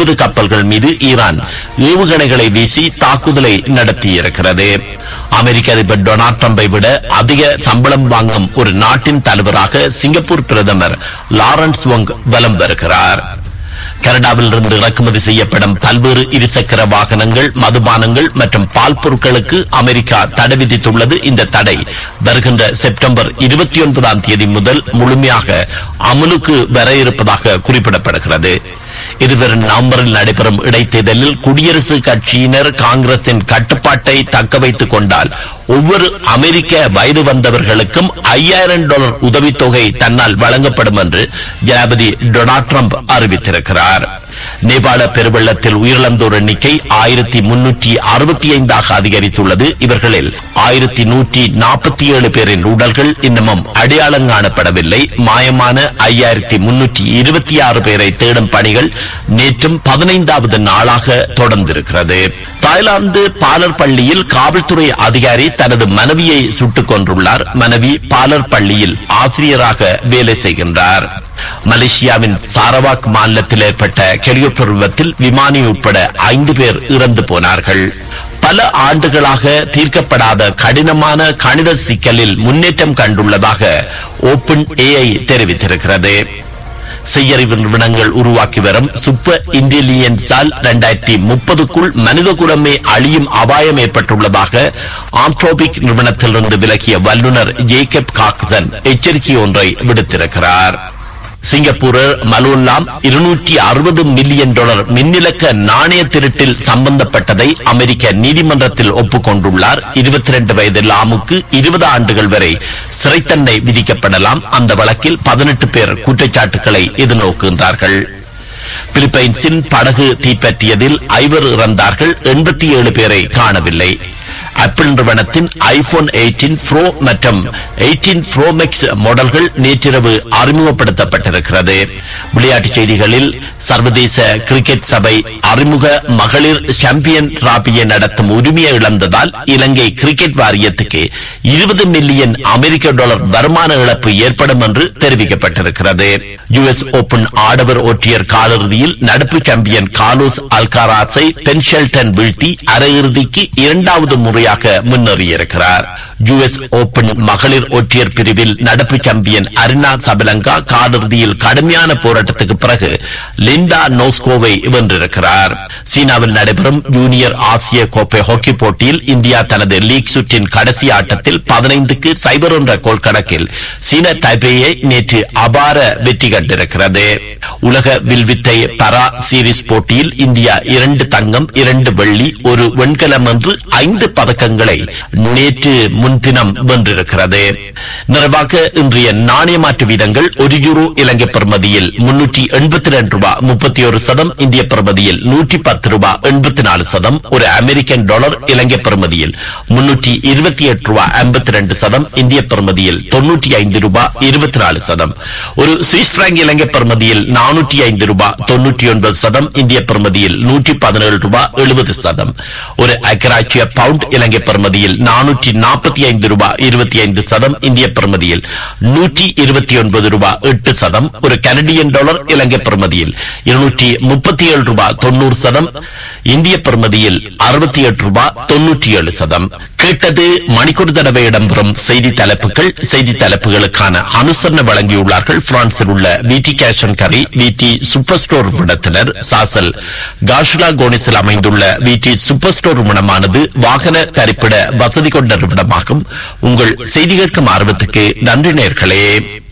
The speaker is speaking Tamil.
இருபது கப்பல்கள் மீது ஈரான் ஏவுகணைகளை வீசி தாக்குதலை நடத்தியிருக்கிறது அமெரிக்க அதிபர் டொனால்ட் ட்ரம்பை விட அதிக சம்பளம் வாங்கும் ஒரு நாட்டின் தலைவராக சிங்கப்பூர் பிரதமர் லாரன்ஸ் வொங் வலம் வருகிறார் கனடாவில் இருந்து இறக்குமதி செய்யப்படும் பல்வேறு இருசக்கர வாகனங்கள் மதுபானங்கள் மற்றும் பால் பொருட்களுக்கு அமெரிக்கா தடை விதித்துள்ளது இந்த தடை வருகின்ற செப்டம்பர் இருபத்தி ஒன்பதாம் தேதி முதல் முழுமையாக அமலுக்கு வர இருப்பதாக குறிப்பிடப்படுகிறது இதுவரை நவம்பரில் நடைபெறும் இடைத்தேர்தலில் குடியரசுக் கட்சியினர் காங்கிரசின் கட்டுப்பாட்டை தக்க வைத்துக் கொண்டால் ஒவ்வொரு அமெரிக்க வயது வந்தவர்களுக்கும் ஐயாயிரம் டாலர் உதவித்தொகை தன்னால் வழங்கப்படும் என்று ஜனாபதி டொனால்ட் ட்ரம்ப் அறிவித்திருக்கிறார் நேபாள பெருவெள்ளத்தில் உயிரிழந்தோர் எண்ணிக்கை ஆயிரத்தி முன்னூற்றி அறுபத்தி ஐந்தாக அதிகரித்துள்ளது இவர்களில் ஆயிரத்தி நூற்றி நாற்பத்தி ஏழு பேரின் உடல்கள் இன்னமும் அடையாளம் காணப்படவில்லை மாயமான ஐயாயிரத்தி முன்னூற்றி இருபத்தி ஆறு பேரை தேடும் பணிகள் நேற்றும் பதினைந்தாவது நாளாக தொடர்ந்திருக்கிறது தாய்லாந்து பாலர் பள்ளியில் காவல்துறை அதிகாரி தனது மனைவியை சுட்டுக் கொன்றுள்ளார் மனைவி பாலர் பள்ளியில் ஆசிரியராக வேலை செய்கின்றார் மலேசியாவின் சாரவாக் மாநிலத்தில் ஏற்பட்ட ஹெலிகாப்டர் விபத்தில் விமானி உட்பட ஐந்து பேர் இறந்து போனார்கள் பல ஆண்டுகளாக தீர்க்கப்படாத கடினமான கணித சிக்கலில் முன்னேற்றம் கண்டுள்ளதாக ஓபன் ஏஐ தெரிவித்திருக்கிறது செய்யறிவு நிறுவனங்கள் உருவாக்கி வரும் சூப்பர் இன்டெலிஜென்ஸால் இரண்டாயிரத்தி முப்பதுக்குள் மனித குலமே அழியும் அபாயம் ஏற்பட்டுள்ளதாக ஆம்ட்ரோபிக் நிறுவனத்திலிருந்து விலகிய வல்லுநர் ஜேக்கப் காக்சன் எச்சரிக்கை ஒன்றை விடுத்திருக்கிறார் சிங்கப்பூரர் மலோல்லாம் இருநூற்றி அறுபது மில்லியன் டாலர் மின்னிலக்க நாணய திருட்டில் சம்பந்தப்பட்டதை அமெரிக்க நீதிமன்றத்தில் ஒப்புக்கொண்டுள்ளார் இருபத்தி ரெண்டு வயது லாமுக்கு இருபது ஆண்டுகள் வரை சிறை தண்டனை விதிக்கப்படலாம் அந்த வழக்கில் பதினெட்டு பேர் குற்றச்சாட்டுகளை எதிர்நோக்குகின்றார்கள் பிலிப்பைன்ஸின் படகு தீப்பற்றியதில் ஐவர் இறந்தார்கள் எண்பத்தி ஏழு பேரை காணவில்லை ஆப்பிள் நிறுவனத்தின் ஐபோன் 18 ப்ரோ மற்றும் 18 ப்ரோ மேக்ஸ் மாடல்கள் நேற்றிரவு அறிமுகப்படுத்தப்பட்டிருக்கிறது விளையாட்டுச் செய்திகளில் சர்வதேச கிரிக்கெட் சபை அறிமுக மகளிர் சாம்பியன் டிராபியை நடத்தும் உரிமையை இழந்ததால் இலங்கை கிரிக்கெட் வாரியத்துக்கு இருபது மில்லியன் அமெரிக்க டாலர் வருமான இழப்பு ஏற்படும் என்று தெரிவிக்கப்பட்டிருக்கிறது யுஎஸ் ஓபன் ஆடவர் ஒற்றையர் காலிறுதியில் நடப்பு சாம்பியன் கார்லோஸ் அல்காராஸை பென்ஷெல்டன் வீழ்த்தி அரையிறுதிக்கு இரண்டாவது முறையாக முன்னேறியிருக்கிறார் யுஎஸ் ஓபன் மகளிர் ஒற்றையர் பிரிவில் நடப்பு சாம்பியன் அரினா சபலங்கா காலிறுதியில் கடுமையான போராட்டத்துக்கு பிறகு லிண்டா நோஸ்கோவை வென்றிருக்கிறார் சீனாவில் நடைபெறும் ஜூனியர் ஆசிய கோப்பை ஹாக்கி போட்டியில் இந்தியா தனது லீக் சுற்றின் கடைசி ஆட்டத்தில் பதினைந்துக்கு சைபர் என்ற கோல் கணக்கில் சீன தைபேயை நேற்று அபார வெற்றி கண்டிருக்கிறது உலக வில்வித்தை பரா சீரிஸ் போட்டியில் இந்தியா இரண்டு தங்கம் இரண்டு வெள்ளி ஒரு வெண்கலம் என்று ஐந்து பதக்கங்களை நேற்று முன்தினம் வென்றிருக்கிறது நிறைவாக இன்றைய நாணய மாற்று வீதங்கள் ஒரு யூரோ இலங்கை பிரமதியில் முன்னூற்றி எண்பத்தி ரெண்டு ரூபாய் முப்பத்தி ஒரு சதம் இந்திய பிரமதியில் நூற்றி பத்து ரூபாய் எண்பத்தி நாலு சதம் ஒரு அமெரிக்கன் டாலர் இலங்கை பிரமதியில் முன்னூற்றி இருபத்தி எட்டு ரூபாய் ஐம்பத்தி ரெண்டு சதம் இந்திய பிரமதியில் தொன்னூற்றி ஐந்து ரூபாய் இருபத்தி நாலு சதம் ஒரு சுவிஸ் பிராங்க் இலங்கை பிரமதியில் நானூற்றி ஐந்து ரூபாய் தொன்னூற்றி ஒன்பது சதம் இந்திய பிரமதியில் நூற்றி பதினேழு ரூபாய் எழுபது சதம் ஒரு அக்கராட்சிய பவுண்ட் இலங்கை பிரமதியில் நானூற்றி நாற்பத்தி ஐந்து ரூபாய் இருபத்தி ஐந்து சதம் இந்திய பிரமதியில் நூற்றி இருபத்தி ஒன்பது ரூபாய் எட்டு சதம் ஒரு கனடியன் டாலர் இலங்கை பிரமதியில் இருநூற்றி முப்பத்தி ஏழு ரூபாய் தொண்ணூறு சதம் இந்திய பிரமதியில் அறுபத்தி எட்டு ரூபாய் தொன்னூற்றி ஏழு சதம் கேட்டது மணிக்கூர் தடவை இடம்பெறும் செய்தி தலைப்புகள் செய்தி தலைப்புகளுக்கான அனுசரணை வழங்கியுள்ளார்கள் பிரான்சில் உள்ள விடி கேஷன் கரி விடி சூப்பர் ஸ்டோர் விடத்தினர் சாசல் காஷ்லா கோனிஸில் அமைந்துள்ள விடி சூப்பர் ஸ்டோர் விடமானது வாகன தரிப்பிட வசதி கொண்ட விடமாகும் உங்கள் செய்தி கேட்கும் ஆர்வத்துக்கு நன்றி நேர்களே